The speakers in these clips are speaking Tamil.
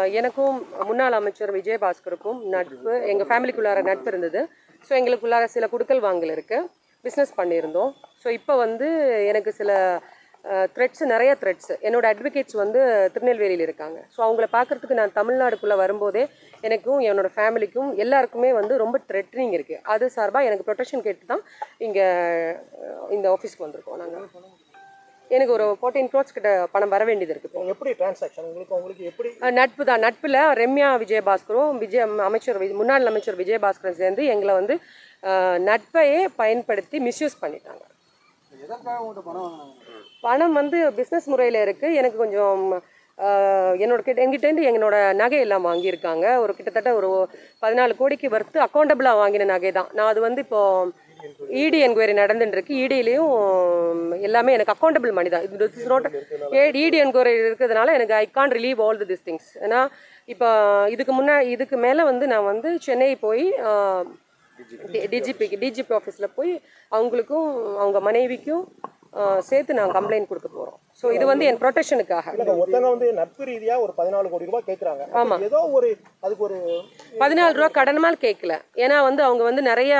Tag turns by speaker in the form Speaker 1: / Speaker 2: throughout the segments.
Speaker 1: எனக்கும் முன்னாள் அமைச்சர் விஜயபாஸ்கருக்கும் நட்பு எங்கள் ஃபேமிலிக்குள்ளார நட்பு இருந்தது ஸோ எங்களுக்குள்ளார சில குடுக்கல் வாங்கல் இருக்குது பிஸ்னஸ் பண்ணியிருந்தோம் ஸோ இப்போ வந்து எனக்கு சில த்ரெட்ஸ் நிறைய த்ரெட்ஸ் என்னோட அட்வொகேட்ஸ் வந்து திருநெல்வேலியில் இருக்காங்க ஸோ அவங்கள பார்க்கறதுக்கு நான் தமிழ்நாடுக்குள்ளே வரும்போதே எனக்கும் என்னோட ஃபேமிலிக்கும் எல்லாருக்குமே வந்து ரொம்ப த்ரெட்னிங் இருக்குது அது சார்பாக எனக்கு ப்ரொடெக்ஷன் கேட்டு தான் இங்கே இந்த ஆஃபீஸ்க்கு வந்திருக்கோம் நாங்கள் எனக்கு ஒரு ஃபோர்டீன் க்ரோட்ஸ் கிட்ட பணம் வர வேண்டியது இருக்குது இப்போ
Speaker 2: எப்படி டிரான்சாக்ஷன் உங்களுக்கு உங்களுக்கு எப்படி
Speaker 1: அஹ் நட்பு தான் நட்பில் ரம்யா விஜயபாஸ்கரும் விஜய் அமைச்சர் வி- முன்னாள் அமைச்சர் விஜயபாஸ்கரும் சேர்ந்து எங்களை வந்து அஹ், நட்பையே பயன்படுத்தி மிஸ்யூஸ் பண்ணிட்டாங்க
Speaker 2: எதற்காக உங்கள்கிட்ட பணம் வாங்கினாங்க
Speaker 1: பணம் வந்து பிஸ்னஸ் முறையில் இருக்குது எனக்கு கொஞ்சம் அஹ், என்னோட கிட்ட எங்கிட்டேருந்து என்னோட நகை எல்லாம் வாங்கியிருக்காங்க ஒரு கிட்டத்தட்ட ஒரு பதினாலு கோடிக்கு வர்த்து அக்கௌண்டபிளாக வாங்கின நகை தான் நான் அது வந்து இப்போ இடி என்கொயரி நடந்துட்டு இருக்கு இடியிலையும் எல்லாமே எனக்கு அக்கௌண்டபிள் மணி தான் இது இஸ் நாட் இடி என்கொயரி இருக்கிறதுனால எனக்கு I can relieve all the this things ஏன்னா இப்போ இதுக்கு முன்னா இதுக்கு மேலே வந்து நான் வந்து சென்னை போய் டிஜிபிக்கு டிஜிபி ஆஃபீஸில் போய் அவங்களுக்கும் அவங்க மனைவிக்கும் ஆஹ், சேர்த்து நான் கம்ப்ளைண்ட் கொடுக்க போகிறோம் ஸோ இது வந்து என் ப்ரொடெக்ஷனுக்காக
Speaker 2: இல்லைங்க ஒருத்தங்க வந்து நட்பு ரீதியா ஒரு பதினாலு கோடி ரூபாய் கேட்குறாங்க
Speaker 1: ஆமா.
Speaker 2: ஏதோ ஒரு அதுக்கு ஒரு
Speaker 1: பதினாலு ரூபா கடன் மேல் கேட்கல ஏன்னா வந்து அவங்க வந்து நிறைய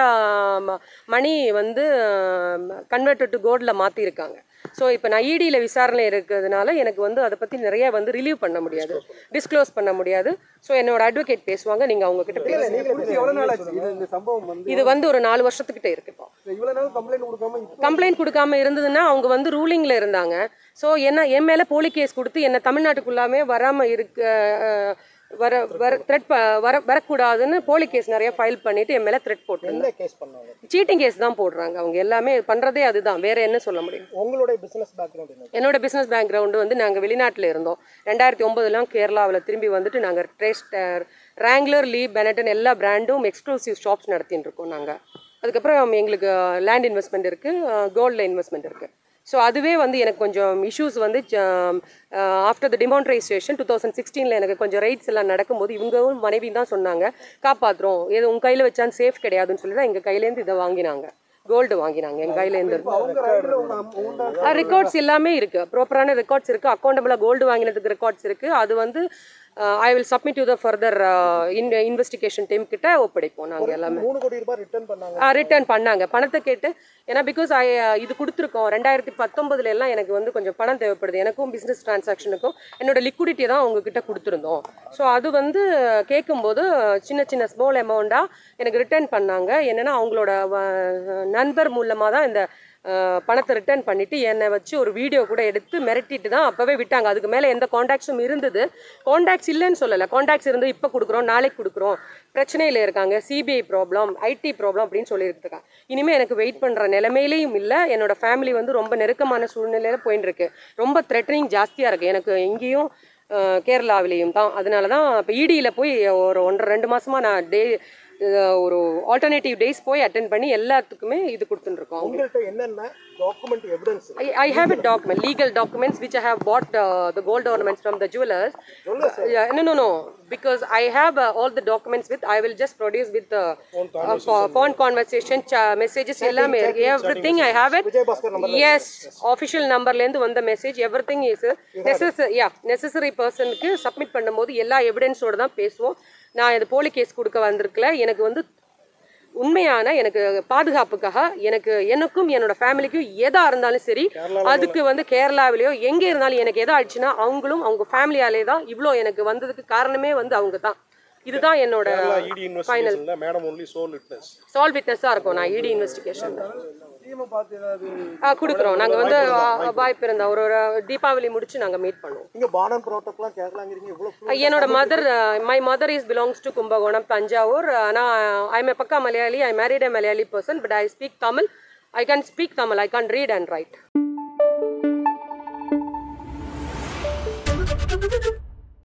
Speaker 1: மணி வந்து கன்வெர்ட் டு கோல்டில் மாற்றிருக்காங்க ஸோ இப்போ நான் இடியில் விசாரணை இருக்கிறதுனால எனக்கு வந்து அதை பற்றி நிறைய வந்து ரிலீவ் பண்ண முடியாது டிஸ்க்ளோஸ் பண்ண முடியாது ஸோ என்னோட அட்வொகேட் பேசுவாங்க நீங்கள் அவங்க கிட்ட பேசுங்க
Speaker 2: நீங்க எவ்வளவு நாள் ஆச்சு இது இந்த சம்பவம் வந்து
Speaker 1: இது வந்து ஒரு நாலு வருஷத்துக்கிட்ட இருக்கு இப்போ
Speaker 2: இவ்வளவு நாள் கம்ப்ளைண்ட் கொடுக்காம இப்போ
Speaker 1: கம்ப்ளைண்ட் கொடுக்காம இருந்ததுன்னா அவங்க வந்து ரூலிங்கில் இருந்தாங்க ஸோ என்ன என் மேலே போலி கேஸ் கொடுத்து என்னை தமிழ்நாட்டுக்குள்ளாமே வராமல் இருக்க அஹ், வர வர த்ரெட் வர வரக்கூடாதுன்னு போலி கேஸ் நிறைய ஃபைல் பண்ணிட்டு என் மேலே த்ரெட் போட்டுருந்தாங்க
Speaker 2: என்ன கேஸ் பண்ணாங்க
Speaker 1: சீட்டிங் கேஸ் தான் போடுறாங்க அவங்க எல்லாமே பண்ணுறதே அதுதான் வேற என்ன சொல்ல முடியும்
Speaker 2: உங்களுடைய பிசினஸ் பேக்ரவுண்ட் என்ன
Speaker 1: என்னோட பிஸ்னஸ் பேக்ரவுண்டு வந்து நாங்கள் வெளிநாட்டில் இருந்தோம் ரெண்டாயிரத்தி ஒம்பதுலாம் கேரளாவில் திரும்பி வந்துட்டு நாங்கள் ட்ரேஸ்டர் ரேங்லர் லீ பெனட்டன் எல்லா பிராண்டும் எக்ஸ்க்ளூசிவ் ஷாப்ஸ் நடத்தின்னு இருக்கோம் நாங்கள் அதுக்கப்புறம் எங்களுக்கு லேண்ட் இன்வெஸ்ட்மெண்ட் இருக்குது கோல்டில் இன்வெஸ்ட்மெண்ட் இருக்குது ஸோ அதுவே வந்து எனக்கு கொஞ்சம் இஷ்யூஸ் வந்து after the demonetisation two thousand சிக்ஸ்டீனில் எனக்கு கொஞ்சம் ரைட்ஸ் எல்லாம் நடக்கும்போது இவங்களும் மனைவி தான் சொன்னாங்க காப்பாற்றுறோம் ஏதோ உங்கள் கையில் வச்சான் சேஃப் கிடையாதுன்னு சொல்லி தான் எங்கள் கையிலேருந்து இதை வாங்கினாங்க கோல்டு வாங்கினாங்க எங்கள் கையிலேருந்து
Speaker 2: அவங்க ரைட்ல உங்க
Speaker 1: ரெக்கார்ட்ஸ் எல்லாமே இருக்கு ப்ராப்பரான ரெக்கார்ட்ஸ் இருக்கு அக்கௌண்டபிளாக கோல்டு வாங்கினதுக்கு ரெக்கார்ட்ஸ் இருக்கு அது வந்து I will submit to the further investigation team கிட்ட ஒப்படைப்போம் நாங்கள் எல்லாமே
Speaker 2: மூணு கோடி ரூபாய் ரிட்டர்ன் பண்ணாங்க
Speaker 1: ரிட்டர்ன் பண்ணாங்க பணத்தை கேட்டு ஏன்னா பிகாஸ் ஐ இது கொடுத்துருக்கோம் ரெண்டாயிரத்தி பத்தொன்பதுல எல்லாம் எனக்கு வந்து கொஞ்சம் பணம் தேவைப்படுது எனக்கும் பிஸ்னஸ் டிரான்சாக்ஷனுக்கும் என்னோட லிக்விடிட்டி தான் உங்ககிட்ட கொடுத்துருந்தோம் ஸோ அது வந்து கேட்கும்போது சின்ன சின்ன ஸ்மால் அமௌண்ட்டாக எனக்கு ரிட்டர்ன் பண்ணாங்க என்னன்னா அவங்களோட வ- நண்பர் மூலமாக தான் இந்த அஹ், பணத்தை ரிட்டர்ன் பண்ணிட்டு என்னை வச்சு ஒரு வீடியோ கூட எடுத்து மிரட்டிட்டு தான் அப்போவே விட்டாங்க அதுக்கு மேலே எந்த காண்டாக்ட்ஸும் இருந்தது காண்டாக்ட்ஸ் இல்லைன்னு சொல்லலை காண்டாக்ட்ஸ் இருந்து இப்போ கொடுக்குறோம் நாளைக்கு கொடுக்குறோம் பிரச்சனையில் இருக்காங்க சிபிஐ ப்ராப்ளம் ஐடி ப்ராப்ளம் அப்படின்னு சொல்லியிருக்காங்க இனிமேல் எனக்கு வெயிட் பண்ணுற நிலைமையிலையும் இல்லை என்னோட ஃபேமிலி வந்து ரொம்ப நெருக்கமான சூழ்நிலையில் போயின்னு இருக்கு ரொம்ப த்ரெட்டனிங் ஜாஸ்தியாக இருக்குது எனக்கு இங்கேயும் அஹ், கேரளாவிலையும் தான் அதனால தான் இப்போ இடியில் போய் ஒரு ஒன்றரை ரெண்டு மாசமா நான் டே ஒரு ஆல்டர்னேட்டிவ் டேஸ் போய் அட்டென்ட் பண்ணி எல்லாத்துக்குமே இது கொடுத்துட்டுருக்கோம்
Speaker 2: உங்கள்கிட்ட என்னென்ன document evidence
Speaker 1: I, I have a document, legal documents which I have bought uh, the gold ornaments from the jewelers. Yeah, no, no, no. Because I have uh, all the documents with, I will just produce with the uh, pho- phone conversation, cha- messages, எல்லாமே இருக்கு. everything I have it.
Speaker 2: Vijayabaskar number
Speaker 1: Yes, official numberலேருந்து வந்த message every thing is necessary yeah necessary பர்சனுக்கு சப்மிட் பண்ணும்போது எல்லா எவிடன்ஸோட தான் பேசுவோம் நான் இது போலி கேஸ் கொடுக்க வந்திருக்கல எனக்கு வந்து உண்மையான எனக்கு பாதுகாப்புக்காக எனக்கு எனக்கும் என்னோட ஃபேமிலிக்கும் எதா இருந்தாலும் சரி அதுக்கு வந்து கேரளாவிலேயோ எங்கே இருந்தாலும் எனக்கு எதா ஆயிடுச்சுன்னா அவங்களும் அவங்க ஃபேமிலியாலே தான் இவ்வளோ எனக்கு வந்ததுக்கு காரணமே வந்து அவங்க தான் இதுதான் என்னோட
Speaker 3: இடி இன்வெஸ்டிகேஷன்ல madam only sole witness
Speaker 1: solve விட்னஸாக இருக்கும் நான் இடி இன்வெஸ்டிகேஷன்
Speaker 2: டீமை பார்த்து ஏதாவது
Speaker 1: கொடுக்குறோம் நாங்கள் வந்து ஆ, வாய்ப்பு இருந்தா ஒரு ஒரு தீபாவளி முடிச்சு நாங்கள் மீட் பண்ணுவோம்
Speaker 2: நீங்க பானம் புரோட்டோக்கெல்லாம் கேரளாங்கிறீங்க இவ்வளவு
Speaker 1: என்னோட mother my mother is belongs to Kumbakonam Thanjavur ஆனால் ஐ எம் பக்கா Malayali I married a Malayali person but I speak Tamil I can speak Tamil I can read and right